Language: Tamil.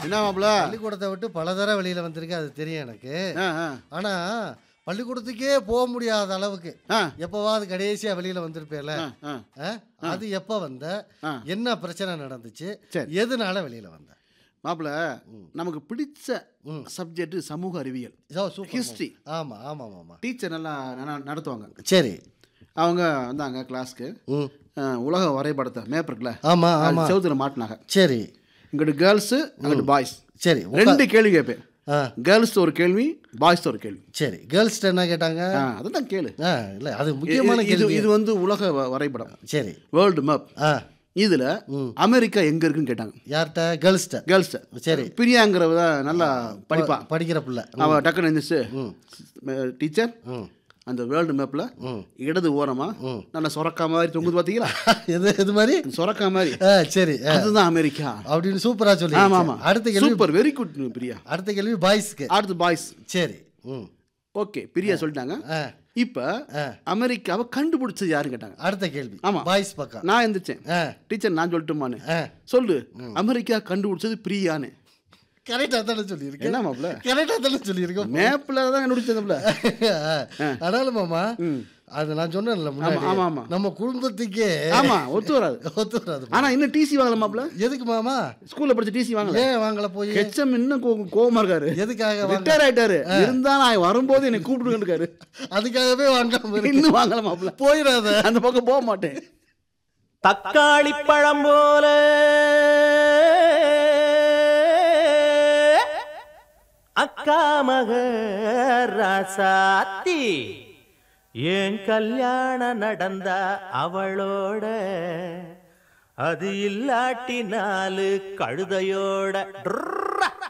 என்ன மாப்பிள பள்ளிக்கூடத்தை விட்டு பல தடவை வெளியில் வந்திருக்கேன் அது தெரியும் எனக்கு ஆ, ஆ, ஆனால் பள்ளிக்கூடத்துக்கே போக முடியாத அளவுக்கு ஆ, எப்போவாது கடைசியாக வெளியில் வந்திருப்பேல ஆ, ஆ. ஆ? அது எப்போ வந்த ஆ. என்ன பிரச்சனை நடந்துச்சு சரி. எதனால வெளியில் வந்த மாப்பிள நமக்கு பிடிச்ச சப்ஜெக்ட் சமூக அறிவியல் ஓ சூப்பர் History. ஆமாம் ஆமாம் ஆமாம் டீச்சர் நல்லா நட- நடத்துவாங்க சரி அவங்க வந்தாங்க கிளாஸ்க்கு ம் உலக வரைபடத்தை மேப் இருக்குல்ல ஆமாம் அது ஆமாம் செவுத்துல மாட்டினாங்க சரி இங்கிட்டு கேர்ள்ஸு அங்கிட்டு பாய்ஸ் சரி உக்கா- ரெண்டு கேள்வி கேட்பேன் ஆ கேர்ள்ஸ் ஒரு கேள்வி பாய்ஸ் ஒரு கேள்வி சரி கேர்ள்ஸ்ட்ட என்ன கேட்டாங்க ஆ அதுதான் கேளு ஆ இல்லை அது முக்கியமான இது கேள்வி இது வந்து உலக வ- வரைபடம் சரி வேர்ல்டு மேப் ஆ இதுல அமெரிக்கா எங்க இருக்குன்னு கேட்டாங்க யார்கிட்ட கேர்ள்ஸ்ட்ட கேர்ள்ஸ் சரி. பிரியாங்கிறவ நல்லா படிப்பா படிக்கிற பிள்ளை அவ டக்குன்னு இருந்துச்சு டீச்சர் ம் அந்த வேர்ல்டு மேப்ல இடது ஓரமா நல்லா சொரக்கா மாதிரி தொங்குது பாத்தீங்களா எது இது மாதிரி சொரக்கா மாதிரி ஆ சரி ஆ, அதுதான் அமெரிக்கா அப்படின்னு சூப்பரா சொல்லி ஆமா ஆமா அடுத்த கேள்வி சூப்பர் வெரி குட் பிரியா அடுத்த கேள்வி பாய்ஸ்க்கு அடுத்து பாய்ஸ் சரி ம் ஓகே பிரியா சொல்லிட்டாங்க ஆ இப்ப அமெரிக்காவை கண்டுபிடிச்சது யாருன்னு கேட்டாங்க அடுத்த கேள்வி ஆமா. பாய்ஸ் பக்கம் நான் எந்திரிச்சேன் ஆ டீச்சர் நான் சொல்லட்டுமான்னு ஆ சொல்லு அமெரிக்கா கண்டுபிடிச்சது பிரியான்னு கரெக்டாக தானே சொல்லியிருக்கேன் என்ன மாப்ள கரெக்டாக தானே சொல்லியிருக்கோம் மேப்ல தான் கண்டுபிடிச்சதுல அதனால மாமா அது நான் சொன்னேன்ல முன்னாடி ஆமா, ஆமா. நம்ம குடும்பத்துக்கே ஆமா ஒத்து வராது ஒத்து வராது ஆனா இன்னும் டிசி வாங்கல மாப்ள எதுக்கு மாமா ஸ்கூல்ல படிச்ச டிசி வாங்கல ஏன் வாங்கல போய் ஹெச்எம் இன்னும் கோ- கோவமா இருக்காரு எதுக்காக வாங்க ரிட்டையர் ஆயிட்டாரு இருந்தா நான் வரும்போது என்னை கூப்பிட்டு இருக்காரு அதுக்காகவே வாங்காம இருக்கு. இன்னும் வாங்கல மாப்ள போயிடாத அந்த பக்கம் போக மாட்டேன் தக்காளி பழம் போல அக்கா மக ராசாத்தி ஏன் கல்யாணம் நடந்தா அவளோட அது இல்லாட்டி நாலு கழுதையோட ட்ரா.